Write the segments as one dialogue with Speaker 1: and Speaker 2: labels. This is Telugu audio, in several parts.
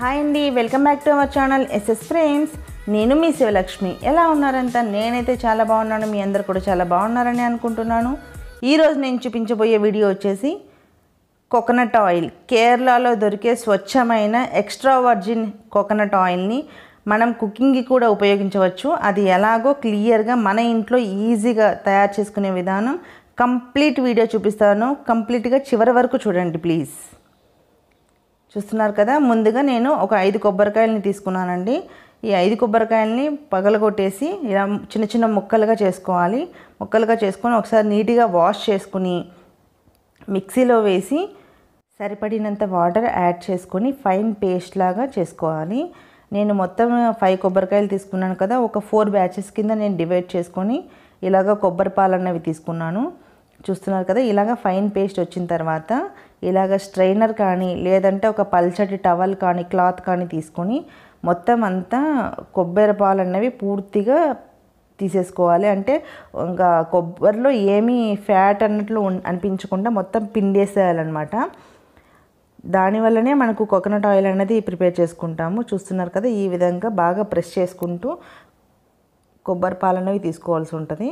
Speaker 1: హాయ్ అండి welcome back to our channel SS frames నేను మీ శివలక్ష్మి ఎలా ఉన్నారంతా నేనైతే చాలా బాగున్నాను మీ అందరు కూడా చాలా బాగున్నారని అనుకుంటున్నాను ఈరోజు నేను చూపించబోయే వీడియో వచ్చేసి కోకోనట్ ఆయిల్ కేరళలో దొరికే స్వచ్ఛమైన ఎక్స్ట్రా వర్జిన్ కోకోనట్ ఆయిల్ని మనం కుకింగ్కి కూడా ఉపయోగించవచ్చు అది ఎలాగో క్లియర్గా మన ఇంట్లో ఈజీగా తయారు చేసుకునే విధానం కంప్లీట్ వీడియో చూపిస్తాను కంప్లీట్గా చివరి వరకు చూడండి ప్లీజ్ చూస్తున్నారు కదా ముందుగా నేను ఒక ఐదు కొబ్బరికాయలని తీసుకున్నానండి ఈ ఐదు కొబ్బరికాయలని పగలగొట్టేసి ఇలా చిన్న చిన్న ముక్కలుగా చేసుకోవాలి ముక్కలుగా చేసుకొని ఒకసారి నీట్గా వాష్ చేసుకుని మిక్సీలో వేసి సరిపడినంత వాటర్ యాడ్ చేసుకొని ఫైన్ పేస్ట్ లాగా చేసుకోవాలి నేను మొత్తం ఫైవ్ కొబ్బరికాయలు తీసుకున్నాను కదా ఒక ఫోర్ బ్యాచెస్ కింద నేను డివైడ్ చేసుకొని ఇలాగ కొబ్బరి పాలు అన్నవి తీసుకున్నాను చూస్తున్నారు కదా ఇలాగ ఫైన్ పేస్ట్ వచ్చిన తర్వాత ఇలాగ స్ట్రైనర్ కానీ లేదంటే ఒక పల్చటి టవల్ కానీ క్లాత్ కానీ తీసుకొని మొత్తం అంతా కొబ్బరి పాలు అన్నవి పూర్తిగా తీసేసుకోవాలి అంటే ఇంకా కొబ్బరిలో ఏమీ ఫ్యాట్ అన్నట్లు ఉన్- అనిపించకుండా మొత్తం పిండేసేయాలన్నమాట దానివల్లనే మనకు కోకోనట్ ఆయిల్ అనేది ప్రిపేర్ చేసుకుంటాము చూస్తున్నారు కదా ఈ విధంగా బాగా ప్రెస్ చేసుకుంటూ కొబ్బరి పాలు అనేవి తీసుకోవాల్సి ఉంటుంది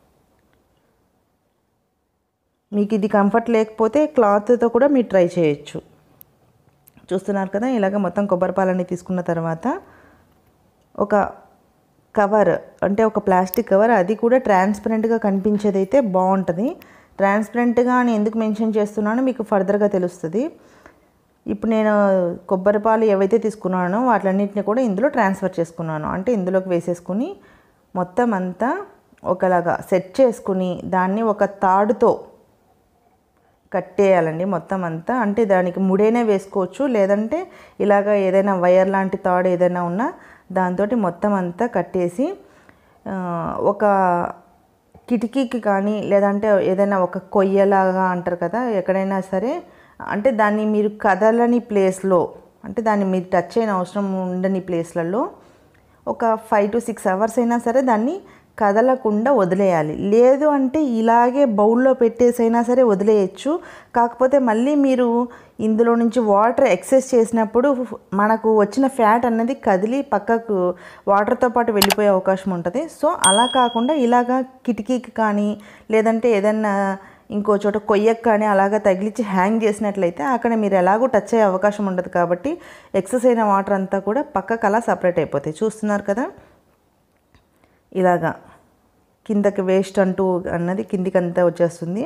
Speaker 1: మీకు ఇది కంఫర్ట్ లేకపోతే క్లాత్తో కూడా మీరు ట్రై చేయొచ్చు చూస్తున్నారు కదా ఇలాగ మొత్తం కొబ్బరి పాలని తీసుకున్న తర్వాత ఒక కవర్ అంటే ఒక ప్లాస్టిక్ కవర్ అది కూడా ట్రాన్స్పరెంట్గా కనిపించేది అయితే బాగుంటుంది ట్రాన్స్పరెంట్గా అని ఎందుకు మెన్షన్ చేస్తున్నానో మీకు ఫర్దర్గా తెలుస్తుంది ఇప్పుడు నేను కొబ్బరి పాలు ఏవైతే తీసుకున్నానో వాటిలన్నింటినీ కూడా ఇందులో ట్రాన్స్ఫర్ చేసుకున్నాను అంటే ఇందులోకి వేసేసుకుని మొత్తం అంతా ఒకలాగా సెట్ చేసుకుని దాన్ని ఒక తాడుతో కట్టేయాలండి మొత్తం అంతా అంటే దానికి ముడేనే వేసుకోవచ్చు లేదంటే ఇలాగ ఏదైనా వైర్ లాంటి తాడు ఏదైనా ఉన్నా దాంతో మొత్తం అంతా కట్టేసి ఆ, ఒక కిటికీకి కానీ లేదంటే ఏదైనా ఒక కొయ్యలాగా అంటారు కదా ఎక్కడైనా సరే అంటే దాన్ని మీరు కదలని ప్లేస్లో అంటే దాన్ని మీరు టచ్ అయిన అవసరం ఉండని ప్లేస్లలో ఒక ఫైవ్ టు సిక్స్ అవర్స్ అయినా సరే దాన్ని కదలకుండా వదిలేయాలి లేదు అంటే ఇలాగే బౌల్లో పెట్టేసైనా సరే వదిలేయచ్చు కాకపోతే మళ్ళీ మీరు ఇందులో నుంచి వాటర్ ఎక్సెస్ చేసినప్పుడు మనకు వచ్చిన ఫ్యాట్ అనేది కదిలి పక్కకు వాటర్తో పాటు వెళ్ళిపోయే అవకాశం ఉంటుంది సో అలా కాకుండా ఇలాగా కిటికీకి కానీ లేదంటే ఏదన్నా ఇంకో చోట కొయ్యకు కానీ అలాగా తగిలించి హ్యాంగ్ చేసినట్లయితే అక్కడ మీరు ఎలాగో టచ్ అయ్యే అవకాశం ఉండదు కాబట్టి ఎక్సెస్ అయిన వాటర్ అంతా కూడా పక్కకు అలా సపరేట్ అయిపోతాయి చూస్తున్నారు కదా ఇలాగా కిందకి వేస్ట్ అంటూ అన్నది కిందికి అంతా వచ్చేస్తుంది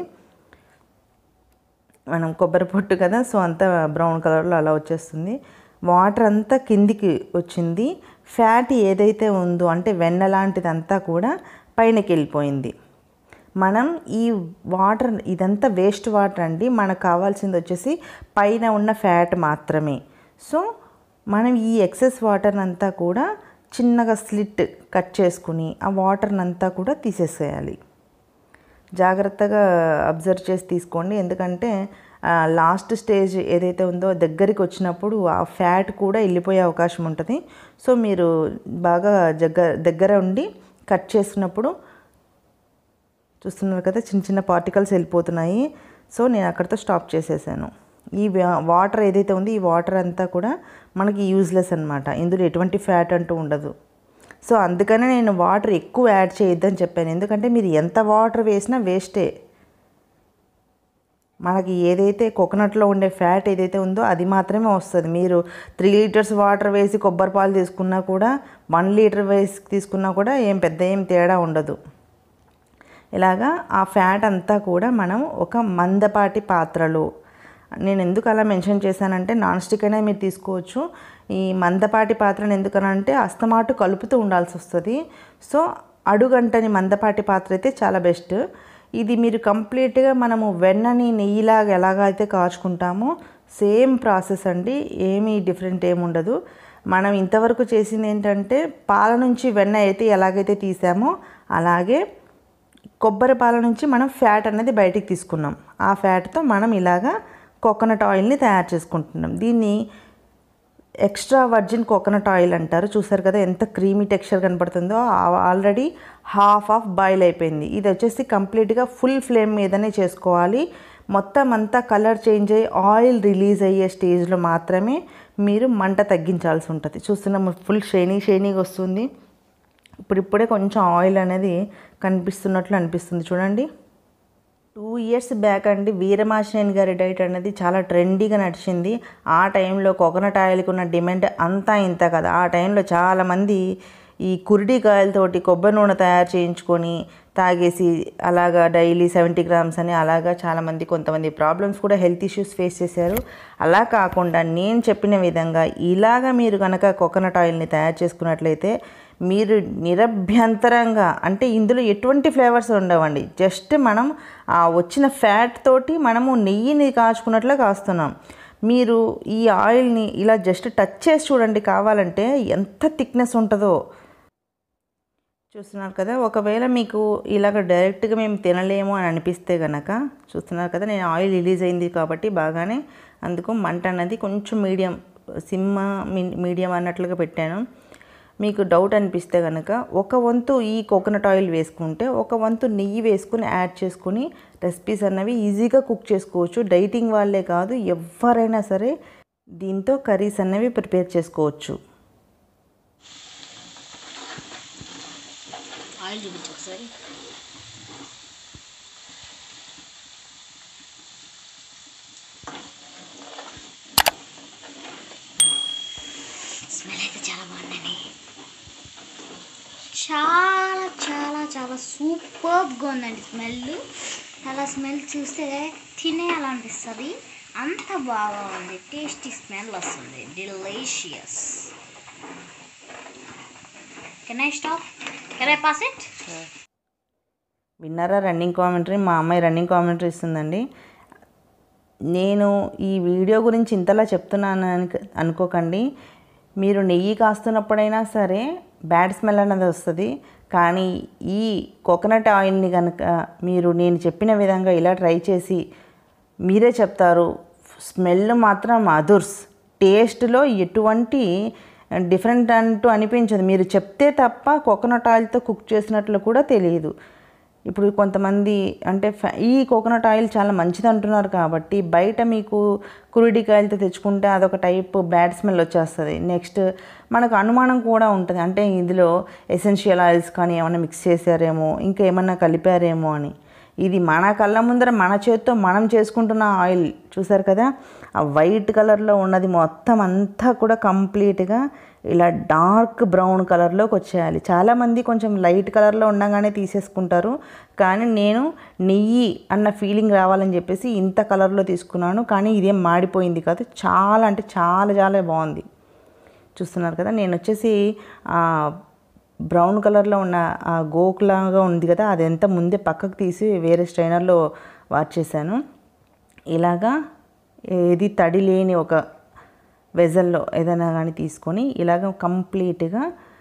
Speaker 1: మనం కొబ్బరి పొట్టు కదా సో అంతా బ్రౌన్ కలర్లో అలా వచ్చేస్తుంది వాటర్ అంతా కిందికి వచ్చింది ఫ్యాట్ ఏదైతే ఉందో అంటే వెన్న లాంటిదంతా కూడా పైనకి వెళ్ళిపోయింది మనం ఈ వాటర్ ఇదంతా వేస్ట్ వాటర్ అండి మనకు కావాల్సింది వచ్చేసి పైన ఉన్న ఫ్యాట్ మాత్రమే సో మనం ఈ ఎక్సెస్ వాటర్ అంతా కూడా చిన్నగా స్లిట్ కట్ చేసుకుని ఆ వాటర్ని అంతా కూడా తీసేసేయాలి జాగ్రత్తగా అబ్జర్వ్ చేసి తీసుకోండి ఎందుకంటే లాస్ట్ స్టేజ్ ఏదైతే ఉందో దగ్గరికి వచ్చినప్పుడు ఆ ఫ్యాట్ కూడా వెళ్ళిపోయే అవకాశం ఉంటుంది సో మీరు బాగా దగ్గర దగ్గర ఉండి కట్ చేసినప్పుడు చూస్తున్నారు కదా చిన్న చిన్న పార్టికల్స్ వెళ్ళిపోతున్నాయి సో నేను అక్కడితో స్టాప్ చేసేసాను ఈ వా- వాటర్ ఏదైతే ఉందో ఈ వాటర్ అంతా కూడా మనకి యూజ్లెస్ అనమాట ఇందులో ఎటువంటి ఫ్యాట్ అంటూ ఉండదు సో అందుకనే నేను వాటర్ ఎక్కువ యాడ్ చేయొద్దని చెప్పాను ఎందుకంటే మీరు ఎంత వాటర్ వేసినా వేస్టే మనకి ఏదైతే కోకోనట్లో ఉండే ఫ్యాట్ ఏదైతే ఉందో అది మాత్రమే వస్తుంది మీరు త్రీ లీటర్స్ వాటర్ వేసి కొబ్బరి పాలు తీసుకున్నా కూడా వన్ లీటర్ వేసి తీసుకున్నా కూడా ఏం పెద్ద ఏం తేడా ఉండదు ఇలాగా ఆ ఫ్యాట్ అంతా కూడా మనం ఒక మందపాటి పాత్రలో నేను ఎందుకు అలా మెన్షన్ చేశానంటే నాన్ స్టిక్ అయినా మీరు తీసుకోవచ్చు ఈ మందపాటి పాత్రను ఎందుకనంటే అస్తమాటు కలుపుతూ ఉండాల్సి వస్తుంది సో అడుగంటని మందపాటి పాత్ర అయితే చాలా బెస్ట్ ఇది మీరు కంప్లీట్గా మనము వెన్నని నెయ్యిలాగా ఎలాగైతే కాచుకుంటామో సేమ్ ప్రాసెస్ అండి ఏమీ డిఫరెంట్ ఏమి ఉండదు మనం ఇంతవరకు చేసింది ఏంటంటే పాల నుంచి వెన్న అయితే ఎలాగైతే తీసామో అలాగే కొబ్బరి పాల నుంచి మనం ఫ్యాట్ అనేది బయటికి తీసుకున్నాం ఆ ఫ్యాట్తో మనం ఇలాగా కోకోనట్ ఆయిల్ని తయారు చేసుకుంటున్నాం దీన్ని ఎక్స్ట్రా వర్జిన్ కోకోనట్ ఆయిల్ అంటారు చూసారు కదా ఎంత క్రీమీ టెక్స్చర్ కనపడుతుందో ఆల్రెడీ హాఫ్ ఆఫ్ బాయిల్ అయిపోయింది ఇది వచ్చేసి కంప్లీట్గా ఫుల్ ఫ్లేమ్ మీదనే చేసుకోవాలి మొత్తం అంతా కలర్ చేంజ్ అయ్యి ఆయిల్ రిలీజ్ అయ్యే స్టేజ్లో మాత్రమే మీరు మంట తగ్గించాల్సి ఉంటుంది చూస్తున్నాము ఫుల్ షైనీ షైనీగా వస్తుంది ఇప్పుడిప్పుడే కొంచెం ఆయిల్ అనేది కనిపిస్తున్నట్లు అనిపిస్తుంది చూడండి టూ ఇయర్స్ బ్యాక్ అండి వీరమాచినేని గారి డైట్ అనేది చాలా ట్రెండీగా నడిచింది ఆ టైంలో కోకోనట్ ఆయిల్కి ఉన్న డిమాండ్ అంతా ఇంత కదా ఆ టైంలో చాలామంది ఈ కురిడికాయలతోటి కొబ్బరి నూనె తయారు చేయించుకొని తాగేసి అలాగా డైలీ సెవెంటీ గ్రామ్స్ అని అలాగా చాలామంది కొంతమంది ప్రాబ్లమ్స్ కూడా హెల్త్ ఇష్యూస్ ఫేస్ చేశారు అలా కాకుండా నేను చెప్పిన విధంగా ఇలాగా మీరు కనుక కోకోనట్ ఆయిల్ని తయారు చేసుకున్నట్లయితే మీరు నిరభ్యంతరంగా అంటే ఇందులో ఎటువంటి ఫ్లేవర్స్ ఉండవండి జస్ట్ మనం ఆ వచ్చిన ఫ్యాట్ తోటి మనము నెయ్యిని కాచుకున్నట్లే కాస్తున్నాం మీరు ఈ ఆయిల్ని ఇలా జస్ట్ టచ్ చేసి చూడండి కావాలంటే ఎంత థిక్నెస్ ఉంటుందో చూస్తున్నారు కదా ఒకవేళ మీకు ఇలాగ డైరెక్ట్గా మేము తినలేము అని అనిపిస్తే గనక చూస్తున్నారు కదా నేను ఆయిల్ రిలీజ్ అయింది కాబట్టి బాగానే అందుకు మంట అనేది కొంచెం మీడియం సిమ్ మీడియం అన్నట్లుగా పెట్టాను మీకు డౌట్ అనిపిస్తే కనుక ఒక వంతు ఈ కోకోనట్ ఆయిల్ వేసుకుంటే ఒక వంతు నెయ్యి వేసుకుని యాడ్ చేసుకుని రెసిపీస్ అన్నవి ఈజీగా కుక్ చేసుకోవచ్చు డైటింగ్ వాళ్ళే కాదు ఎవరైనా సరే దీంతో కర్రీస్ అన్నవి ప్రిపేర్ చేసుకోవచ్చు
Speaker 2: ఆయిల్ చూపించు ఒకసారి స్మెల్ అయితే చాలా బాగుందండి చాలా చాలా చాలా సూపర్గా ఉందండి స్మెల్ అలా స్మెల్ చూస్తే తినేయాలనిపిస్తుంది అంత బాగా ఉంది టేస్టీ స్మెల్ వస్తుంది delicious can I stop can I pass it
Speaker 1: విన్నారా రన్నింగ్ కామెంటరీ మా అమ్మాయి రన్నింగ్ కామెంటరీ ఇస్తుందండి నేను ఈ వీడియో గురించి ఇంతలా చెప్తున్నాను అని అనుకోకండి మీరు నెయ్యి కాస్తున్నప్పుడైనా సరే బ్యాడ్ స్మెల్ అనేది వస్తుంది కానీ ఈ కోకోనట్ ఆయిల్ని కనుక మీరు నేను చెప్పిన విధంగా ఇలా ట్రై చేసి మీరే చెప్తారు స్మెల్ మాత్రం అదుర్స్ టేస్ట్లో ఎటువంటి డిఫరెంట్ అంటూ అనిపించదు మీరు చెప్తే తప్ప కోకోనట్ ఆయిల్తో కుక్ చేసినట్లు కూడా తెలియదు ఇప్పుడు కొంతమంది అంటే ఫ- ఈ కోకోనట్ ఆయిల్ చాలా మంచిది అంటున్నారు కాబట్టి బయట మీకు కురుడికాయలతో తెచ్చుకుంటే అదొక టైప్ బ్యాడ్ స్మెల్ వచ్చేస్తుంది నెక్స్ట్ మనకు అనుమానం కూడా ఉంటుంది అంటే ఇందులో ఎసెన్షియల్ ఆయిల్స్ కానీ ఏమైనా మిక్స్ చేశారేమో ఇంకా ఏమన్నా కలిపారేమో అని ఇది మన కళ్ళ ముందర మన చేతితో మనం చేసుకుంటున్న ఆయిల్ చూసారు కదా ఆ వైట్ కలర్లో ఉన్నది మొత్తం అంతా కూడా కంప్లీట్గా ఇలా డార్క్ బ్రౌన్ కలర్లోకి వచ్చేయాలి చాలామంది కొంచెం లైట్ కలర్లో ఉండగానే తీసేసుకుంటారు కానీ నేను నెయ్యి అన్న ఫీలింగ్ రావాలని చెప్పేసి ఇంత కలర్లో తీసుకున్నాను కానీ ఇదేం మాడిపోయింది కాదు చాలా అంటే చాలా చాలా బాగుంది చూస్తున్నారు కదా నేను వచ్చేసి ఆ బ్రౌన్ కలర్లో ఉన్న ఆ గోకులాగా ఉంది కదా అదంతా ముందే పక్కకు తీసి వేరే స్ట్రైనర్లో వాచ్ చేశాను ఇలాగా ఏది తడి లేని ఒక వెజల్లో ఏదైనా కానీ తీసుకొని ఇలాగ కంప్లీట్గా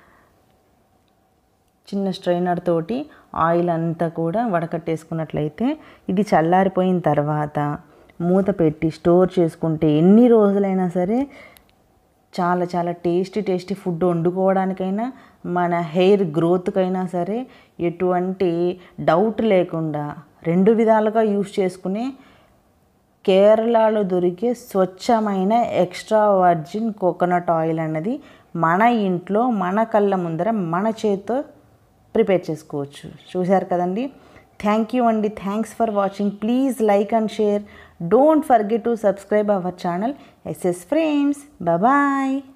Speaker 1: చిన్న స్ట్రైనర్ తోటి ఆయిల్ అంతా కూడా వడకట్టేసుకున్నట్లయితే ఇది చల్లారిపోయిన తర్వాత మూత పెట్టి స్టోర్ చేసుకుంటే ఎన్ని రోజులైనా సరే చాలా చాలా టేస్టీ టేస్టీ ఫుడ్ వండుకోవడానికైనా మన హెయిర్ గ్రోత్కైనా సరే ఎటువంటి డౌట్ లేకుండా రెండు విధాలుగా యూస్ చేసుకునే కేరళలో దొరికే స్వచ్ఛమైన ఎక్స్ట్రా వర్జిన్ కోకోనట్ ఆయిల్ అన్నది మన ఇంట్లో మన కళ్ళ ముందర మన చేతితో ప్రిపేర్ చేసుకోవచ్చు చూశారు కదండి థ్యాంక్ యూ అండి thanks for watching please like and share don't forget to subscribe our channel SS frames bye